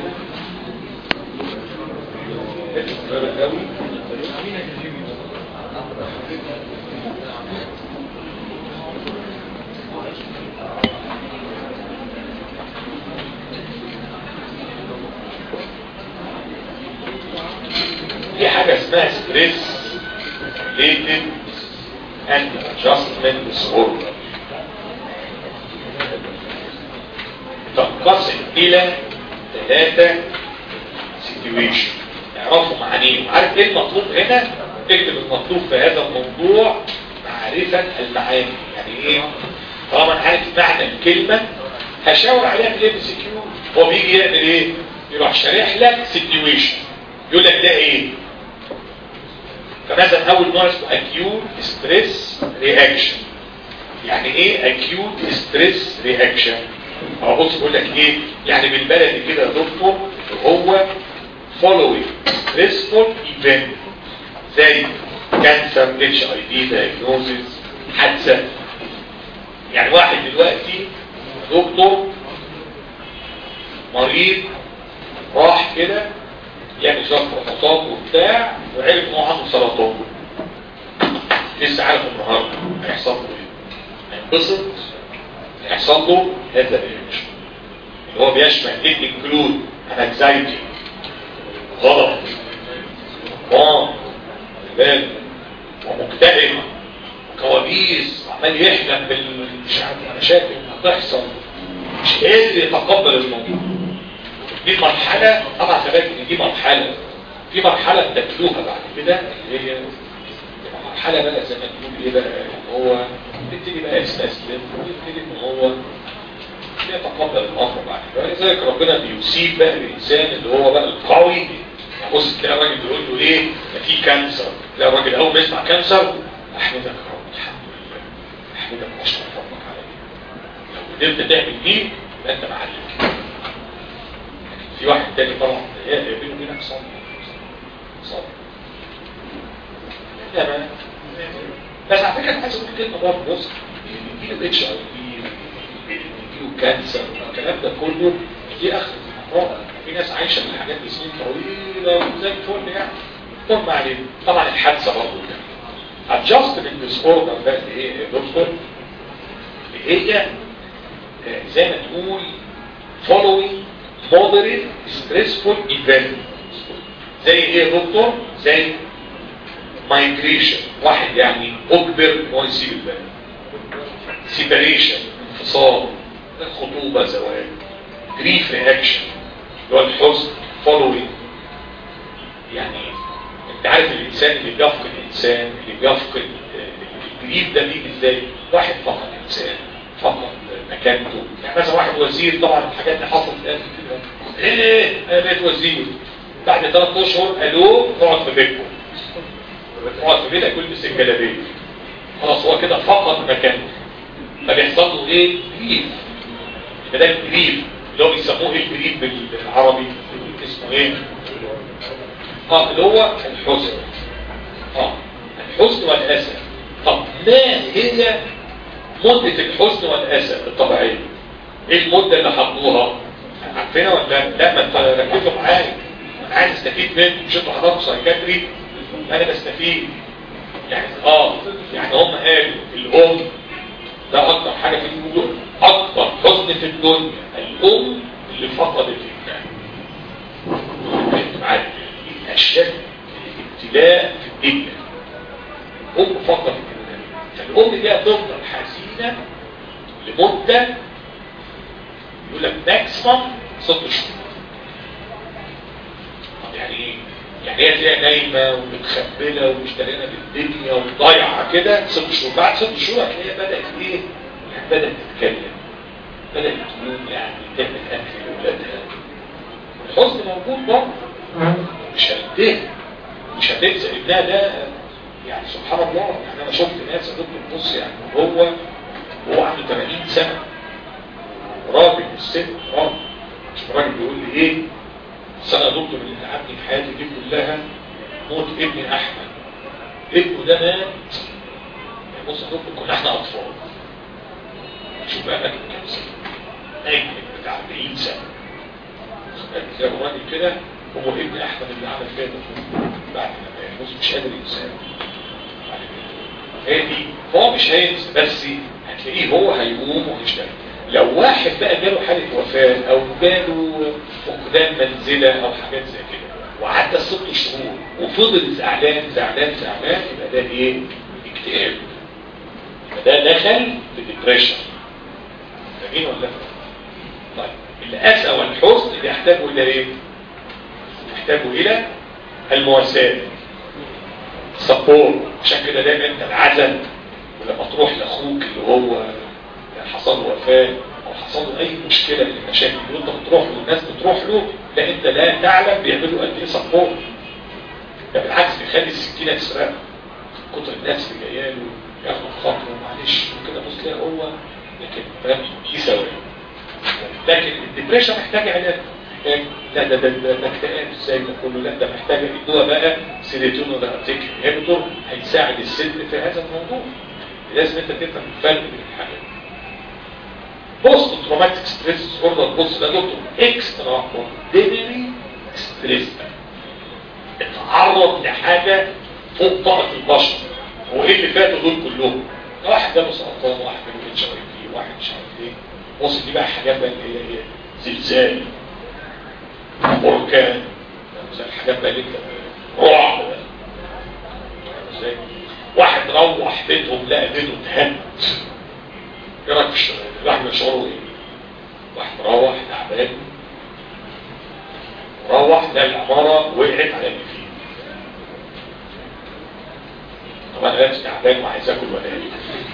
في حاجة اسمها ستريس related and adjustment disorder تنقسم إلى ثلاثة situation اعرفوا معنيه عارف ايه المطلوب هنا اكتب المطلوب في هذا الموضوع معرفة المعاني يعني ايه طالما انا عارف معنى الكلمة هشاور عليها في الام سي كيو هو بيجي يعمل ايه يروح شارح لك سيتويشن يقول لك ده ايه فمثلا اول نوع اسمه acute stress reaction يعني ايه acute stress reaction هو بص بقول لك ايه يعني بالبلدي كده يا دكتور هو following stressful event زي كانسر اتش اي في diagnosis حادثه يعني واحد دلوقتي دكتور مريض راح كده يعمل شويه فحوصات وبتاع وعرف ان هو عنده سرطان لسه عارف النهارده هيحصل له ايه هينبسط هيحصل له هذا الرياكشن اللي هو بيشمل ايه انكلود انكزايتي غضب ضغط بالك ومكتئب كوابيس عمال يحلم بالمشاكل اللي هتحصل مش قادر يتقبل الموضوع دي مرحلة طبعا خلي ان دي مرحلة في مرحلة تتلوها بعد كده اللي هي مرحلة بقى زي ما تقول ايه بقى هو بيبتدي بقى يستسلم ويبتدي ان هو يتقبل الامر بعد كده لذلك ربنا بيصيب بقى الانسان اللي هو بقى القوي بص تلاقي الراجل بيقول له ليه ده في كانسر تلاقي الراجل اول ما يسمع كانسر احمدك يا رب الحمد لله احمدك واشكر ربك عليه لو قدرت تعمل دي يبقى انت معلم في واحد تاني طبعا بينه وبينك صبر صبر لا ما بس على فكره عايز اقول كلمه برضه بص بيجيله اتش اي في بيجيله كانسر الكلام ده كله دي اخر المطاق في ناس عايشه من الحاجات دي سنين طويله وزي الفل يعني ثم عليه طبعا الحادثه برضه كده adjustment disorder ده ايه يا دكتور هي زي ما تقول following moderate stressful event زي ايه يا دكتور زي migration واحد يعني اجبر ان هو يسيب البلد separation انفصال خطوبه زواج grief reaction اللي هو الحزن following يعني انت عارف الانسان اللي بيفقد الانسان اللي بيفقد الجريف ده بيجي ازاي واحد فقد انسان فقد مكانته يعني مثلا واحد وزير طبعا الحاجات اللي حصلت الان كده ايه انا بقيت وزير بعد ثلاث اشهر قالوا اقعد في بيتكم اقعد في بيتك والبس الجلابيه خلاص هو كده فقد مكانته فبيحصل له ايه جريف يبقى ده الجريف اللي هو بيسموه ايه الجريف بالعربي اسمه ايه اه اللي هو الحزن اه الحزن والاسى طب ما هي مدة الحزن والاسى الطبيعية ايه المدة اللي حطوها عارفينها ولا لا ما انت ركزوا معايا انا عايز استفيد منه مش انتوا حضرتوا سايكاتري انا بستفيد يعني اه يعني هم قالوا الام ده اكتر حاجة في الدنيا اكتر حزن في الدنيا الام اللي فقدت ابنها معايا أشد ابتلاء في الدنيا أم فقط فالأم دي هتفضل حزينة لمدة يقول لك ماكسيمم ست شهور طب يعني ايه؟ يعني هي تلاقيها نايمة ومتخبلة ومش داريانة بالدنيا وضايعة كده ست شهور بعد ست شهور هتلاقيها بدأت ايه؟ يعني بدأت تتكلم بدأت تقول يعني تعمل أكل لأولادها الحزن موجود برضه مش هتنتهي مش هتنسى ابنها ده يعني سبحان الله يعني انا شفت ناس دكتور بص يعني هو هو عنده 80 سنه راجل مش ست راجل مش راجل بيقول لي ايه بس انا دكتور اللي تعبني في حياتي دي كلها موت ابني احمد ابنه ده مات بص يا دكتور كنا احنا اطفال شوف بقى مات كام سنه نايم بتاع 40 سنه تلاقي الراجل كده هو ابن احمد اللي عمل كده بعد ما بص مش قادر ينساه هي دي فهو مش هينسى بس هتلاقيه هو هيقوم وهيشتغل لو واحد بقى جاله حالة وفاة او جاله فقدان منزلة او حاجات زي كده وعدى ست شهور وفضل زعلان زعلان زعلان يبقى ده ايه اكتئاب يبقى ده دخل في ديبريشن فاهمين ولا لا طيب الاسى والحزن بيحتاجوا الى ايه يحتاجوا الى المواساة سبور عشان كده دايما انت العزل ولما تروح لاخوك اللي هو حصل له وفاه او حصل له اي مشكله من المشاكل وانت بتروح له والناس بتروح له لا انت لا تعلم بيعملوا قد ايه سبور ده بالعكس بيخلي السكينه تسرقه كتر الناس اللي جايه له ياخد خاطره معلش وكده بص تلاقي هو لكن فاهم دي سواد لكن الدبريشن محتاج علاج لا ده ده ده ده اكتئاب ازاي ده كله لا ده محتاج الدواء بقى سيروتونين ده ارتيك انهبيتور هيساعد الست في هذا الموضوع لازم انت تفهم الفرق بين الحاجات بوست تروماتيك ستريس اوردر بص ده دكتور اكسترا اوردينري ستريس اتعرض لحاجه فوق طاقه البشر هو ايه اللي فاتوا دول كلهم واحد جاله سرطان واحد جاله اتش اي في واحد مش عارف ايه بص دي بقى حاجات بقى اللي هي ايه زلزال بركان زي الحاجات بقى اللي انت رعب ازاي واحد روح بيتهم لقى بيته اتهد ايه رايك في الشغل الواحد شعوره ايه واحد مروح تعبان روح لقى العماره وقعت على اللي فيه طب انا لابس تعبان وعايز اكل ولا ايه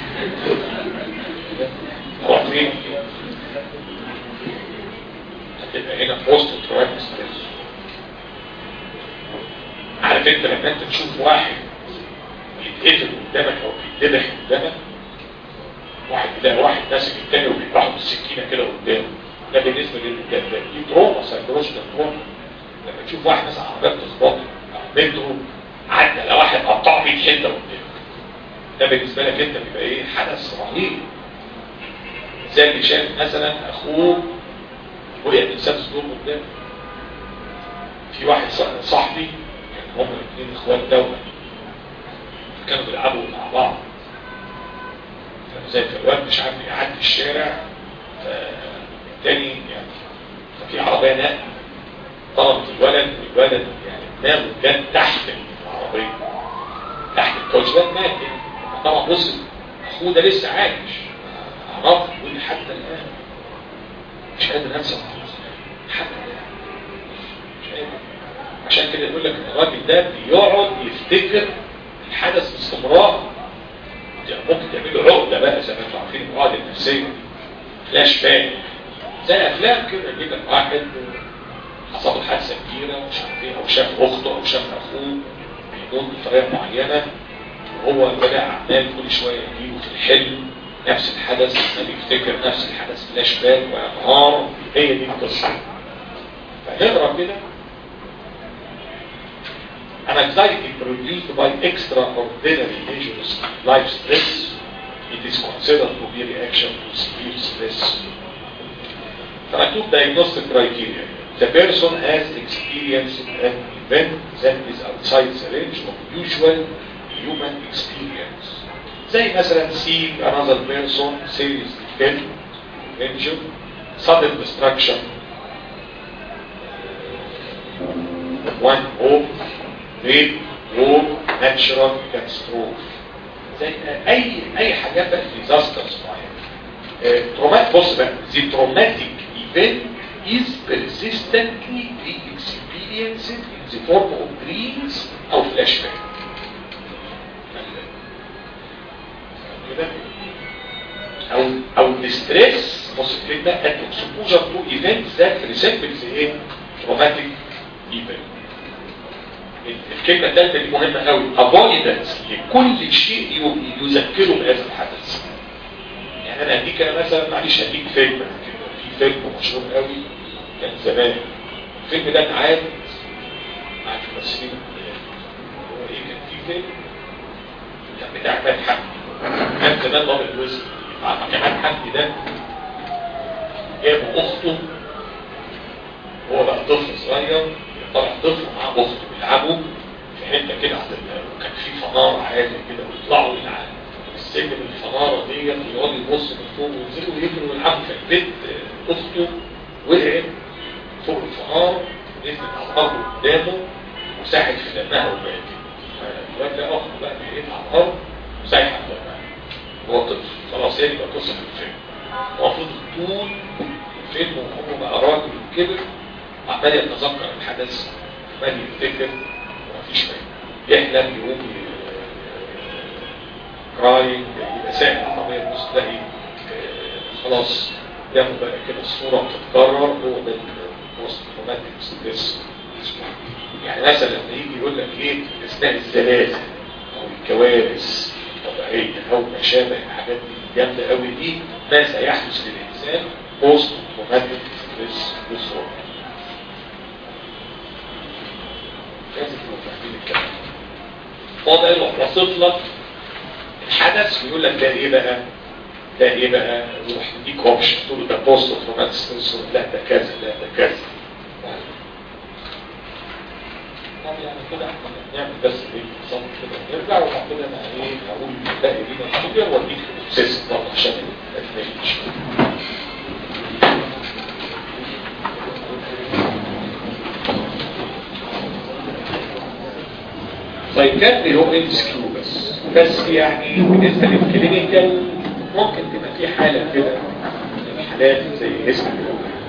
اروح فين هتبقى هنا في وسط التراك ستريس عارف انت لما انت تشوف واحد يتقتل قدامك او بيتذبح قدامك واحد يلاقي واحد ماسك التاني وبيذبحه بالسكينه كده قدامه ده بالنسبه للقدام ده دي تروما سايكولوجيكال تروما لما تشوف واحد مثلا عربيه بتخبطه مترو عدى لو واحد قطعه 100 حته قدامه ده بالنسبه لك انت بيبقى ايه حدث رهيب زي اللي شاف مثلا اخوه وقع من سادس دور قدامه في واحد صاحبي كان هم الاثنين اخوات توأم كانوا بيلعبوا مع بعض كانوا زي الواد مش عارف يعدي الشارع فالتاني يعني ففي عربية نقل طلبت الولد والولد يعني دماغه جت تحت العربية تحت الكوتش ده مات طبعا بص اخوه ده لسه عايش عرفه يقول حتى الان مش قادر انسى حتى الان مش قادر عشان كده يقول لك الراجل ده بيقعد يفتكر الحدث باستمرار ممكن تعمله عقده بقى زي ما انتم عارفين العقده النفسيه فلاش باك زي افلام كده يجيب لك واحد حصل له حادثه كبيره ومش عارف ايه او شاف اخته او شاف اخوه بيموت بطريقه معينه وهو بدا عمال كل شويه يجيله في الحلم نفس الحدث ما بيفتكر نفس الحدث فلاش باك وانهار هي دي القصه فنقرا كده An anxiety produced by extraordinary dangerous life stress, it is considered to be a reaction to severe stress. I took diagnostic criteria. The person has experienced an event that is outside the range of usual human experience. زي مثلا see another person seriously killed, injured, sudden destruction, one home, rape, war, natural catastrophe. زي اي اي حاجات بقى ديزاسترز معينه. ترومات بص بقى the traumatic event is persistently re-experienced in the form of dreams او flashback. كده او او الستريس بص الكلمه الاكسبوجر تو ايفنت ذات ريسبلز ايه تروماتيك ايفنت الكلمه الثالثه دي مهمه قوي افويدنس لكل شيء يذكره بهذا الحدث يعني انا هديك انا مثلا معلش هديك فيلم كده في فيلم مشهور قوي كان زمان الفيلم ده اتعاد مع الممثلين هو ايه كان في فيلم كان بتاع احمد حمدي كان زمان ضابط الوزن مع كمان حمدي ده جابوا اخته هو بقى طفل صغير طلع طفل معاه اخته بيلعبوا في حته كده كان في فنار عالي كده ويطلعوا يلعبوا السن من الفناره ديت يقعدوا يبصوا من فوق وينزلوا يجروا ويلعبوا في البيت اخته وقعت فوق الفنار نزلت على الارض قدامه وساحت في دمها وماتت الواد ده اخته بقى بقيت على الارض وسايحه في دمها هو طفل خلاص هي يبقى قصه الفيلم هو فضل طول الفيلم وهو بقى راجل وكبر عمال يتذكر الحدث عمال يفتكر ومفيش فايده يحلم يقوم كرايم يبقى ساعد العربية تبص تلاقي خلاص ياخد بقى كده الصورة بتتكرر هو ده البوست تروماتيك ستريس يعني مثلا لما يجي يقول لك ايه اثناء الزلازل او الكوارث الطبيعية او ما شابه الحاجات دي جامدة قوي دي ما سيحدث للإنسان بوست تروماتيك ستريس ديسوردر لازم تبقوا فاهمين الكلام هو بقى يروح واصف لك الحدث ويقول لك ده ايه بقى ده ايه بقى يروح يديك اوبشن تقول له ده بوست تروماتيك ستريس لا ده كذا لا ده كذا يعني كده احنا نعمل بس ايه نظام كده ونرجع وبعد كده انا ايه هقول الباقي دي نتيجه واديك السيستم برضه عشان ما تنامش سايكاتري هو اتس كيو بس بس يعني بالنسبه للكلينيكال ممكن تبقى في حاله كده من الحالات زي اسم